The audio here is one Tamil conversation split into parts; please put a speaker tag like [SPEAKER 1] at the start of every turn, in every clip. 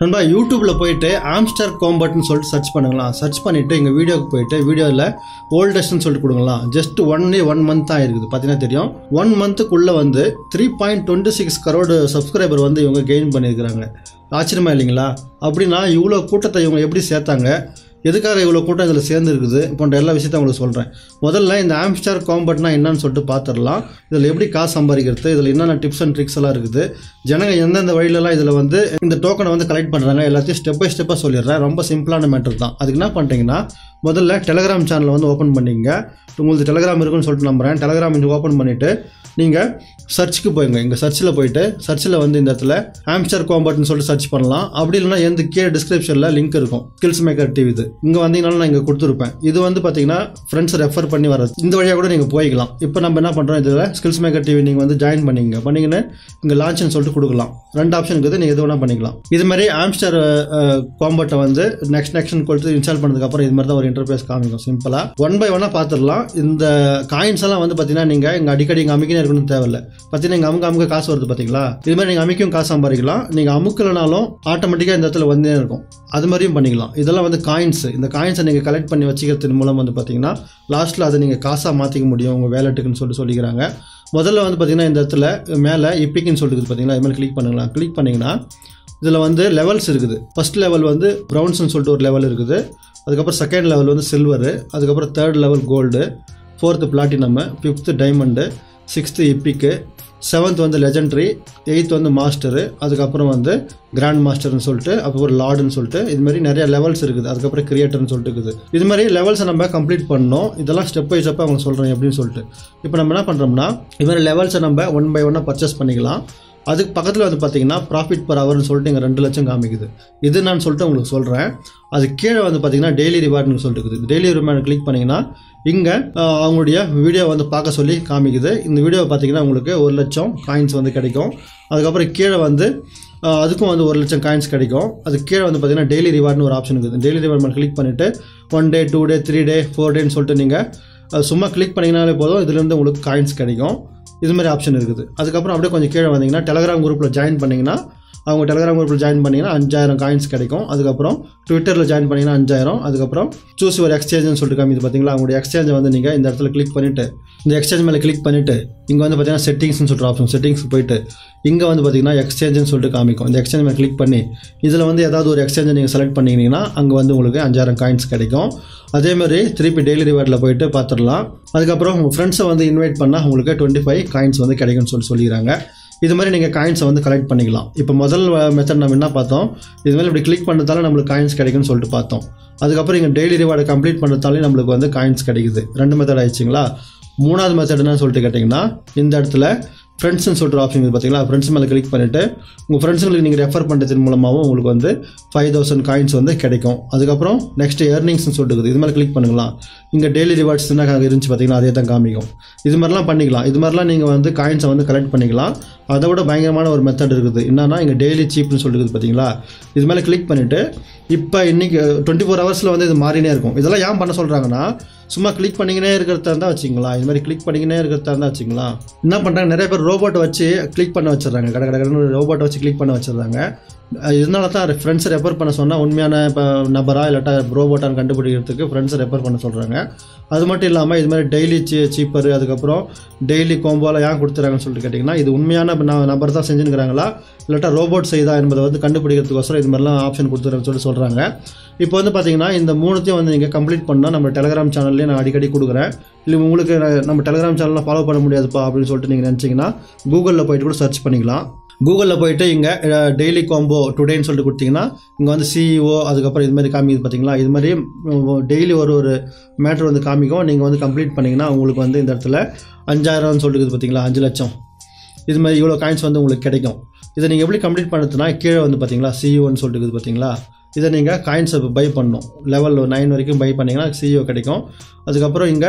[SPEAKER 1] நண்பா யூடியூப்பில் போயிட்டு ஆம்ஸ்டர் கோம்பட்னு சொல்லிட்டு சர்ச் பண்ணுங்களா சர்ச் பண்ணிவிட்டு எங்கள் வீடியோக்கு போயிட்டு வீடியோவில் ஓல்டஸ்ட்னு சொல்லிட்டு கொடுங்களாம் ஜஸ்ட் ஒன்லி ஒன் மந்த் தான் இருக்குது பார்த்தீங்கன்னா தெரியும் ஒன் மந்த்துக்குள்ளே வந்து three point twenty six crore subscriber வந்து இவங்க கெயின் பண்ணியிருக்கிறாங்க ஆச்சரியமா இல்லைங்களா அப்படின்னா இவ்வளோ கூட்டத்தை இவங்க எப்படி சேர்த்தாங்க எதுக்காக இவ்வளோ கூட்டம் இதில் சேர்ந்து இருக்குது போன்ற எல்லா விஷயத்தையும் உங்களுக்கு சொல்கிறேன் முதல்ல இந்த ஆம்ஸ்டார் காம்பட்னா என்னன்னு சொல்லிட்டு பார்த்துடலாம் இதில் எப்படி காசு சம்பாதிக்கிறது இதில் என்னென்ன டிப்ஸ் அண்ட் ட்ரிக்ஸ் எல்லாம் இருக்குது ஜனங்க எந்தெந்த வழியிலலாம் இதில் வந்து இந்த டோக்கனை வந்து கலெக்ட் பண்ணுறாங்க எல்லாத்தையும் ஸ்டெப் பை ஸ்டெப்பாக சொல்லிடுறேன் ரொம்ப சிம்பிளான மேட்டர் தான் அதுக்கு என்ன பண்ணிட்டீங்கன்னா முதல்ல டெலகிராம் சேனலை வந்து ஓப்பன் பண்ணிங்க உங்களுக்கு டெலகிராம் இருக்குன்னு சொல்லிட்டு நம்புறேன் டெலகிராம் இங்கே ஓப்பன் பண்ணிவிட்டு நீங்கள் சர்ச்சுக்கு போய்ங்க இங்கே சர்ச்சில் போயிட்டு சர்ச்சில் வந்து இந்த இடத்துல ஆம்ஸ்டர் காம்பட்னு சொல்லிட்டு சர்ச் பண்ணலாம் அப்படி இல்லைன்னா எந்த கீழே டிஸ்கிரிப்ஷனில் லிங்க் இருக்கும் ஸ்கில்ஸ் மேக்கர் டிவி இது இங்கே வந்தீங்கனாலும் நான் இங்கே கொடுத்துருப்பேன் இது வந்து பார்த்தீங்கன்னா ஃப்ரெண்ட்ஸ் ரெஃபர் பண்ணி வர்றது இந்த வழியாக கூட நீங்கள் போய்க்கலாம் இப்போ நம்ம என்ன பண்ணுறோம் இதில் ஸ்கில்ஸ் மேக்கர் டிவி நீங்கள் வந்து ஜாயின் பண்ணிங்க பண்ணிங்கன்னு இங்கே லான்ச்னு சொல்லிட்டு கொடுக்கலாம் ரெண்டு ஆப்ஷன் இருக்குது நீங்கள் எது வேணால் பண்ணிக்கலாம் இது மாதிரி ஆம்ஸ்டர் காம்பட்டை வந்து நெக்ஸ்ட் நெக்ஸ்ட் கொடுத்து இன்ஸ்டால் பண்ணதுக்கப்புறம் இது மாதிரி தான் ஒரு இன்டர்ஃபேஸ் காமிக்கும் சிம்பிளாக ஒன் பை ஒன்னாக பார்த்துடலாம் இந்த காயின்ஸ் எல்லாம் வந்து பார்த்தீங்கன்னா நீங்கள் இங்கே அடிக்கடி இங்கே அமைக்கினே இருக்கணும்னு தேவையில்ல பார்த்தீங்கன்னா இங்கே அமுக்க அமுக்க காசு வருது பார்த்தீங்களா இது மாதிரி நீங்கள் அமைக்கும் காசு சம்பாதிக்கலாம் நீங்கள் அமுக்கலனாலும் ஆட்டோமேட்டிக்காக இந்த இடத்துல வந்தே இருக்கும் அது மாதிரியும் பண்ணிக்கலாம் இதெல்லாம் வந்து காயின்ஸ் இந்த காயின்ஸை நீங்கள் கலெக்ட் பண்ணி வச்சுக்கிறதுக்கு மூலம் வந்து பார்த்தீங்கன்னா லாஸ்ட்டில் அதை நீங்கள் காசாக மாற்றிக்க முடியும் உங்கள் வேலெட்டுக்குன்னு சொல்லிட்டு சொல்லிக்கிறாங்க முதல்ல வந்து பார்த்தீங்கன்னா இந்த இடத்துல மேலே இப்பிக்குன்னு சொல்லிட்டு இருக்குது பார்த்தீங்களா இது மாதிரி கிளிக் பண்ணுங்களா கிளிக் பண்ணிங்கன்னா இதில் வந்து லெவல்ஸ் இருக்குது ஃபஸ்ட் லெவல் வந்து ப்ரௌன்ஸ்னு சொல்லிட்டு ஒரு லெவல் இருக்குது அதுக்கப்புறம் செகண்ட் லெவல் வந்து சில்வரு அதுக்கப்புறம் third level gold fourth platinum fifth diamond sixth epic seventh வந்து லெஜெண்ட்ரி எயித் வந்து மாஸ்டரு அதுக்கப்புறம் வந்து கிராண்ட் மாஸ்டர்னு சொல்லிட்டு அப்புறம் லார்டுன்னு சொல்லிட்டு இது மாதிரி நிறைய லெவல்ஸ் இருக்குது அதுக்கப்புறம் கிரியேட்டர்னு சொல்லிட்டு இருக்குது இது மாதிரி லெவல்ஸை நம்ம கம்ப்ளீட் பண்ணோம் இதெல்லாம் ஸ்டெப் பை ஸ்டெப்பாக அவங்க சொல்கிறேன் எப்படின்னு சொல்லிட்டு இப்போ நம்ம என்ன பண்ணுறோம்னா இது மாதிரி லெவல்ஸை நம்ம ஒன் பை ஒன்னாக பர்ச்சேஸ் பண்ணிக்கலாம் அதுக்கு பக்கத்தில் வந்து பார்த்தீங்கன்னா ப்ராஃபிட் பர் ஹவர்னு சொல்லிட்டு இங்கே ரெண்டு லட்சம் காமிக்குது இது நான் சொல்லிட்டு உங்களுக்கு சொல்கிறேன் அது கீழே வந்து பார்த்தீங்கன்னா டெய்லி ரிவார்ட்னு சொல்லிட்டு இருக்குது டெய்லி ரிவார்டு கிளிக் பண்ணிங்கன்னா இங்கே அவங்களுடைய வீடியோ வந்து பார்க்க சொல்லி காமிக்குது இந்த வீடியோவை பார்த்தீங்கன்னா உங்களுக்கு ஒரு லட்சம் காயின்ஸ் வந்து கிடைக்கும் அதுக்கப்புறம் கீழே வந்து அஹ், அதுக்கும் வந்து ஒரு லட்சம் காயின்ஸ் கிடைக்கும் அது கீழே வந்து பார்த்தீங்கன்னா டெய்லி ரிவார்ட்னு ஒரு ஆப்ஷன் இருக்குது டெய்லி ரிவார்ட் மேலே கிளிக் பண்ணிவிட்டு one day two day three day four டேன்னு சொல்லிட்டு நீங்கள் அது சும்மா கிளிக் பண்ணிங்கனாலே போதும் இதுலேருந்து உங்களுக்கு காயின்ஸ் கிடைக்கும் இது மாதிரி ஆப்ஷன் இருக்குது அதுக்கப்புறம் அப்படியே கொஞ்சம் கீழே வந்தீங்கன்னா டெலகிராம் குரூப்பில் ஜாயின் பண்ணிங்கன்னா அவங்க டெலகிராம் குரூப்பில் ஜாயின் பண்ணிங்கன்னா அஞ்சாயிரம் காயின்ஸ் கிடைக்கும் அதுக்கப்புறம் ட்விட்டரில் ஜாயின் பண்ணிங்கன்னா அஞ்சாயிரம் அதுக்கப்புறம் சூஸ் ஒரு எக்ஸ்சேஞ்சுன்னு சொல்லிட்டு காமிது பார்த்தீங்களா அவங்களுடைய எக்ஸ்சேஞ்சை வந்து நீங்கள் இந்த இடத்துல கிளிக் பண்ணிவிட்டு இந்த எக்ஸ்சேஞ்ச் மேலே கிளிக் பண்ணிவிட்டு இங்கே வந்து பார்த்தீங்கன்னா செட்டிங்ஸ்னு சொல்லிட்டு ஆப்ஷன் செட்டிங்ஸ் போயிட்டு இங்கே வந்து பார்த்தீங்கன்னா எக்ஸ்சேஞ்சுன்னு சொல்லிட்டு காமிக்கும் இந்த எக்ஸ்சேஞ்ச் மேலே கிளிக் பண்ணி இதில் வந்து ஏதாவது ஒரு எக்ஸ்சேஞ்சை நீங்கள் செலக்ட் பண்ணிங்கன்னா அங்கே வந்து உங்களுக்கு அஞ்சாயிரம் காயின்ஸ் கிடைக்கும் அதே மாதிரி திருப்பி டெய்லி ரிவார்டில் போயிட்டு பார்த்துடலாம் அதுக்கப்புறம் உங்கள் ஃப்ரெண்ட்ஸை வந்து இன்வைட் பண்ணால் உங்களுக்கு டுவெண்ட்டி ஃபைவ் காயின்ஸ் வந்து கிடைக்கும்னு சொல்லி சொல்லிக்கிறாங்க இது மாதிரி நீங்கள் காயின்ஸை வந்து கலெக்ட் பண்ணிக்கலாம் இப்போ முதல் மெத்தட் நம்ம என்ன பார்த்தோம் இது மாதிரி இப்படி கிளிக் பண்ணுறதால நம்மளுக்கு காயின்ஸ் கிடைக்கும்னு சொல்லிட்டு பார்த்தோம் அதுக்கப்புறம் இங்கே டெய்லி ரிவார்டை கம்ப்ளீட் பண்ணுறதாலே நம்மளுக்கு வந்து காயின்ஸ் கிடைக்குது ரெண்டு மெத்தட் ஆயிடுச்சுங்களா மூணாவது மெத்தட் என்ன சொல்லிட்டு கேட்டிங்கன்னா இந்த இடத்துல ஃப்ரெண்ட்ஸ்னு சொல்லிட்டு ஆப்ஷன் இருக்குது பார்த்தீங்களா ஃப்ரெண்ட்ஸ் மேலே கிளிக் பண்ணிவிட்டு உங்கள் ஃப்ரெண்ட்ஸுங்களுக்கு நீங்கள் ரெஃபர் பண்ணுறதன் மூலமாகவும் உங்களுக்கு வந்து ஃபைவ் தௌசண்ட் காயின்ஸ் வந்து கிடைக்கும் அதுக்கப்புறம் நெக்ஸ்ட் ஏர்னிங்ஸ்னு சொல்லிட்டு இருக்குது இது மாதிரி கிளிக் பண்ணுங்களா இங்கே டெய்லி ரிவார்ட்ஸ் என்ன இருந்துச்சு பார்த்தீங்கன்னா அதே தான் காமிக்கும் இது மாதிரிலாம் பண்ணிக்கலாம் இது மாதிரிலாம் நீங்கள் வந்து காயின்ஸை வந்து கலெக்ட் பண்ணிக்கலாம் அதை விட பயங்கரமான ஒரு மெத்தட் இருக்குது என்னன்னா இங்கே டெய்லி சீப்னு சொல்லிட்டு பார்த்தீங்களா இது மேலே கிளிக் பண்ணிவிட்டு இப்போ இன்றைக்கி டுவெண்ட்டி ஃபோர் ஹவர்ஸில் வந்து இது மாறினே இருக்கும் இதெல்லாம் ஏன் பண்ண சொல்கிறாங்கன்னா சும்மா கிளிக் பண்ணிக்கினே இருக்கிறதா இருந்தால் வச்சுங்களா இது மாதிரி கிளிக் பண்ணிக்கினே இருக்கிறதா இருந்தால் வச்சுங்களா என்ன பண்ணுறாங்க நிறைய பேர் ரோபோட்டை வச்சு கிளிக் பண்ண வச்சிடுறாங்க கடை கடை ரோபோட்டை வச்சு கிளிக் பண்ண வச்சிடுறாங்க அஹ் இதனால தான் ஃப்ரெண்ட்ஸை ரெஃபர் பண்ண சொன்னால் உண்மையான இப்போ நபரா இல்லாட்டா ரோபோட்டான்னு கண்டுபிடிக்கிறதுக்கு ஃப்ரெண்ட்ஸை ரெஃபர் பண்ண சொல்கிறாங்க அது மட்டும் இல்லாமல் இது மாதிரி டெய்லி சீ சீப்பர் அதுக்கப்புறம் டெய்லி கோம்போலாம் ஏன் கொடுத்துறாங்கன்னு சொல்லிட்டு கேட்டிங்கன்னா இது உண்மையான ந- நபர் தான் செஞ்சுருக்கிறாங்களா இல்லாட்டா ரோபோட் செய்தா என்பதை வந்து கண்டுபிடிக்கிறதுக்கோசரம் இது மாதிரிலாம் ஆப்ஷன் கொடுத்துறாங்கன்னு சொல்லி சொல்கிறாங்க இப்போ வந்து பார்த்தீங்கன்னா இந்த மூணுத்தையும் வந்து நீங்கள் கம்ப்ளீட் பண்ணால் நம்ம டெலகிராம் சேனல்லே நான் அடிக்கடி கொடுக்குறேன் இல்லை உங்களுக்கு நான் நம்ம டெலகிராம் சேனலில் ஃபாலோ பண்ண முடியாதுப்பா அப்படின்னு சொல்லிட்டு நீங்கள் நினச்சிங்கன்னா கூகுளில் போயிட்டு கூட சர்ச் பண்ணிக்கலாம் கூகுளில் போயிட்டு இங்கே டெய்லி காம்போ டுடேன்னு சொல்லிட்டு கொடுத்தீங்கன்னா இங்கே வந்து சிஇஓ அதுக்கப்புறம் இது மாதிரி காமிக்குது பார்த்தீங்களா இது மாதிரி டெய்லி ஒரு ஒரு மேட்ரு வந்து காமிக்கும் நீங்கள் வந்து கம்ப்ளீட் பண்ணிங்கன்னா உங்களுக்கு வந்து இந்த இடத்துல அஞ்சாயிரம்னு சொல்லிட்டு இருக்குது பார்த்தீங்களா அஞ்சு லட்சம் இது மாதிரி இவ்வளோ காயின்ஸ் வந்து உங்களுக்கு கிடைக்கும் இதை நீங்கள் எப்படி கம்ப்ளீட் பண்ணுறதுனா கீழே வந்து பார்த்தீங்களா சிஇஓன்னு சொல்லிட்டு இருக்குது பார்த்தீங்களா இதை நீங்கள் காயின்ஸை பை பண்ணணும் லெவல் நைன் வரைக்கும் பை பண்ணிங்கன்னா சிஇஓ கிடைக்கும் அதுக்கப்புறம் இங்கே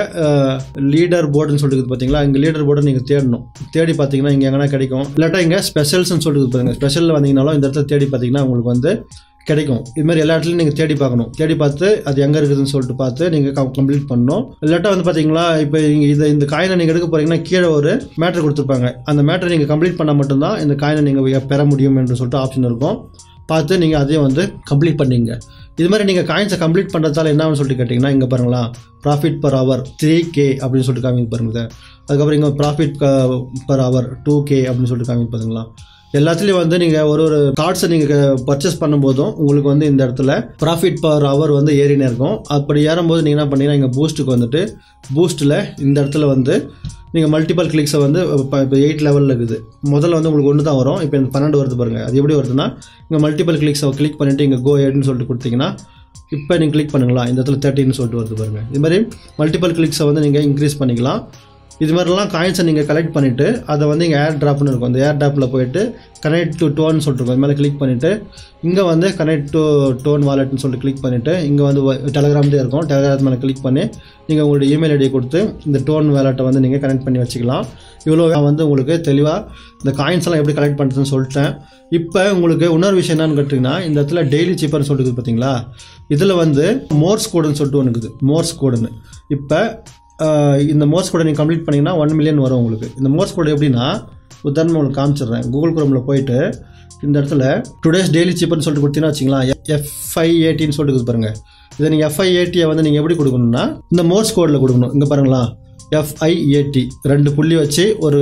[SPEAKER 1] லீடர் போர்டுன்னு சொல்லிட்டு இருக்குது பார்த்தீங்களா இங்கே லீடர் போர்டை நீங்கள் தேடணும் தேடி பார்த்தீங்கன்னா இங்கே எங்கன்னா கிடைக்கும் இல்லாட்டா இங்கே ஸ்பெஷல்ஸ்னு சொல்லிட்டு இருக்குது பாருங்க ஸ்பெஷலில் வந்தீங்கனாலும் இந்த இடத்துல தேடி பார்த்தீங்கன்னா உங்களுக்கு வந்து கிடைக்கும் இது மாதிரி எல்லா இடத்துலையும் நீங்கள் தேடி பார்க்கணும் தேடி பார்த்து அது எங்கே இருக்குதுன்னு சொல்லிட்டு பார்த்து நீங்கள் கம்ப்ளீட் பண்ணணும் இல்லாட்டா வந்து பார்த்தீங்களா இப்போ நீங்கள் இதை இந்த காயினை நீங்கள் எடுக்க போகிறீங்கன்னா கீழே ஒரு மேட்ரு கொடுத்துருப்பாங்க அந்த மேட்ரை நீங்கள் கம்ப்ளீட் பண்ணால் மட்டும்தான் இந்த காயினை நீங்கள் பெற முடியும் என்று சொல்லிட்டு ஆப்ஷன் இருக்கும் பார்த்து நீங்கள் அதையும் வந்து கம்ப்ளீட் பண்ணிங்க இது மாதிரி நீங்கள் காயின்ஸை கம்ப்ளீட் பண்ணுறதால என்னன்னு சொல்லிட்டு கேட்டிங்கன்னா இங்கே பாருங்களா profit per hour three K அப்படின்னு சொல்லிட்டு காமிங்க பாருங்க அதுக்கப்புறம் இங்கே profit per hour two K அப்படின்னு சொல்லிட்டு காமிங்க பாருங்களா எல்லாத்துலேயும் வந்து நீங்கள் ஒரு ஒரு கார்ட்ஸை நீங்கள் பர்ச்சேஸ் பண்ணும்போதும் உங்களுக்கு வந்து இந்த இடத்துல ப்ராஃபிட் பர் ஹவர் வந்து ஏறினே இருக்கும் அப்படி ஏறும்போது நீங்கள் என்ன பண்ணீங்கன்னா இங்கே பூஸ்ட்டுக்கு வந்துட்டு பூஸ்ட்டில் இந்த இடத்துல வந்து நீங்கள் மல்டிபிள் கிளிக்ஸை வந்து இப்போ இப்போ எயிட் லெவலில் இருக்குது முதல்ல வந்து உங்களுக்கு ஒன்று தான் வரும் இப்போ இந்த பன்னெண்டு வருது பாருங்கள் அது எப்படி வருதுன்னா இங்கே மல்டிபிள் கிளிக்ஸை கிளிக் பண்ணிவிட்டு இங்கே கோ ஏட்னு சொல்லிட்டு கொடுத்தீங்கன்னா இப்போ நீங்கள் கிளிக் பண்ணுங்களா இந்த இடத்துல தேர்ட்டின்னு சொல்லிட்டு வருது பாருங்கள் இது மாதிரி மல்டிபிள் கிளிக்ஸை வந்து நீங்கள் இன்க்ரீஸ் பண்ணிக்கலாம் இது மாதிரிலாம் காயின்ஸை நீங்கள் கலெக்ட் பண்ணிவிட்டு அதை வந்து இங்கே ஏர் ட்ராப்னு இருக்கும் அந்த ஏர் ட்ராப்பில் போயிட்டு கனெக்ட் டு டோன் சொல்லிட்டு இருக்கும் அது மேலே கிளிக் பண்ணிவிட்டு இங்கே வந்து கனெக்ட் டு டோன் வாலெட்னு சொல்லிட்டு கிளிக் பண்ணிவிட்டு இங்கே வந்து டெலகிராம்லேயே இருக்கும் டெலகிராம் மேலே கிளிக் பண்ணி நீங்கள் உங்களுடைய இமெயில் ஐடியை கொடுத்து இந்த டோன் வேலெட்டை வந்து நீங்கள் கனெக்ட் பண்ணி வச்சுக்கலாம் இவ்வளோ நான் வந்து உங்களுக்கு தெளிவாக இந்த காயின்ஸ் எல்லாம் எப்படி கலெக்ட் பண்ணுறதுன்னு சொல்லிட்டேன் இப்போ உங்களுக்கு இன்னொரு விஷயம் என்னன்னு கேட்டிங்கன்னா இந்த இடத்துல டெய்லி சீப்பர்னு சொல்லிட்டு இருக்குது பார்த்தீங்களா இதில் வந்து மோர்ஸ் கோடுன்னு சொல்லிட்டு ஒன்று இருக்குது மோர்ஸ் கோடுன்னு இப்போ ஆஹ் இந்த மோர்ஸ் கோடை நீங்கள் கம்ப்ளீட் பண்ணிங்கன்னா ஒன் மில்லியன் வரும் உங்களுக்கு இந்த மோர்ஸ் கோடு எப்படின்னா உதாரணம் உங்களுக்கு காமிச்சிடுறேன் கூகுள் குரோமில் போயிட்டு இந்த இடத்துல டுடேஸ் டெய்லி சீப்பர்னு சொல்லிட்டு கொடுத்தீங்கன்னா வச்சிங்களேன் எஃப்ஐ ஏட்டின்னு சொல்லிட்டு இருக்குது பாருங்க இதை நீங்கள் எஃப்ஐ ஏடியை வந்து நீங்கள் எப்படி கொடுக்கணும்னா இந்த மோர்ஸ் கோடில் கொடுக்கணும் இங்கே பாருங்களா எஃப்ஐஏடி ரெண்டு புள்ளி வச்சு ஒரு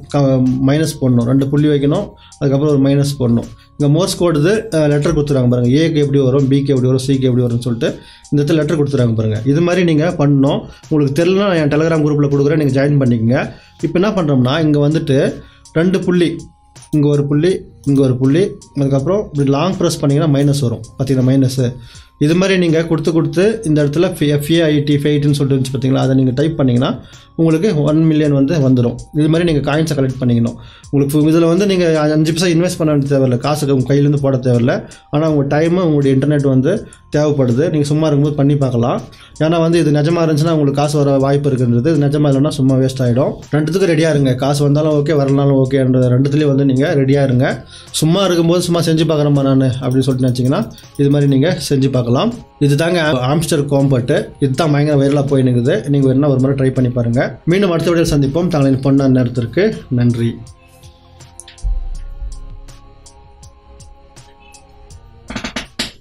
[SPEAKER 1] மைனஸ் போடணும் ரெண்டு புள்ளி வைக்கணும் அதுக்கப்புறம் ஒரு மைனஸ் போடணும் இங்கே மோர்ஸ் கோடு லெட்டர் கொடுத்துருவாங்க பாருங்கள் ஏக்கு எப்படி வரும் பிக்கு எப்படி வரும் சிக்கு எப்படி வரும்னு சொல்லிட்டு இந்த இடத்துல லெட்டர் கொடுத்துருவாங்க பாருங்கள் இது மாதிரி நீங்கள் பண்ணணும் உங்களுக்கு தெரியலனா நான் என் டெலிகிராம் குரூப்பில் கொடுக்குறேன் நீங்கள் ஜாயின் பண்ணிக்கங்க இப்போ என்ன பண்ணுறோம்னா இங்கே வந்துட்டு ரெண்டு புள்ளி இங்கே ஒரு புள்ளி இங்கே ஒரு புள்ளி அதுக்கப்புறம் இப்படி லாங் ப்ரெஸ் பண்ணிங்கன்னா மைனஸ் வரும் பார்த்தீங்கன்னா மைனஸு இது மாதிரி நீங்கள் கொடுத்து கொடுத்து இந்த இடத்துல எஃப்ஏஐடி ஃபெயிட்னு சொல்லிட்டு இருந்துச்சு பார்த்தீங்களா அதை நீங்கள் டைப் பண்ணிங்கன்னா உங்களுக்கு ஒன் மில்லியன் வந்து வந்துடும் இது மாதிரி நீங்கள் காயின்ஸை கலெக்ட் பண்ணிக்கணும் உங்களுக்கு இதில் வந்து நீங்கள் அஞ்சு பைசா இன்வெஸ்ட் பண்ண வேண்டிய தேவையில்ல காசுக்கு உங்கள் கையிலேருந்து போட தேவையில்ல ஆனால் உங்கள் டைமு உங்களுடைய இன்டர்நெட் வந்து தேவைப்படுது நீங்கள் சும்மா இருக்கும்போது பண்ணி பார்க்கலாம் ஏன்னா வந்து இது நிஜமாக இருந்துச்சுன்னா உங்களுக்கு காசு வர வாய்ப்பு இருக்குன்றது இது நிஜமாக இல்லைன்னா சும்மா வேஸ்ட் ஆகிடும் ரெண்டுத்துக்கும் ரெடியாக இருங்க காசு வந்தாலும் ஓகே வரலனாலும் ஓகேன்ற ரெண்டுத்துலேயும் வந்து நீங்கள் ரெடியாக இருங்க சும்மா இருக்கும்போது சும்மா செஞ்சு பார்க்குறேம்மா நான் அப்படின்னு சொல்லிட்டு நினச்சிங்கன்னா இது மாதிரி நீங்கள் செஞ்சு பார்க்கலாம் இது தாங்க ஆம்ஸ்டர் கோம்பட்டு இதுதான் பயங்கர வைரலாக போய் நிற்குது நீங்கள் வேணா ஒரு முறை ட்ரை பண்ணி பாருங்கள் மீண்டும் அடுத்த வீடியோ சந்திப்போம் தங்களின் பொண்ணான நேரத்திற்கு நன்றி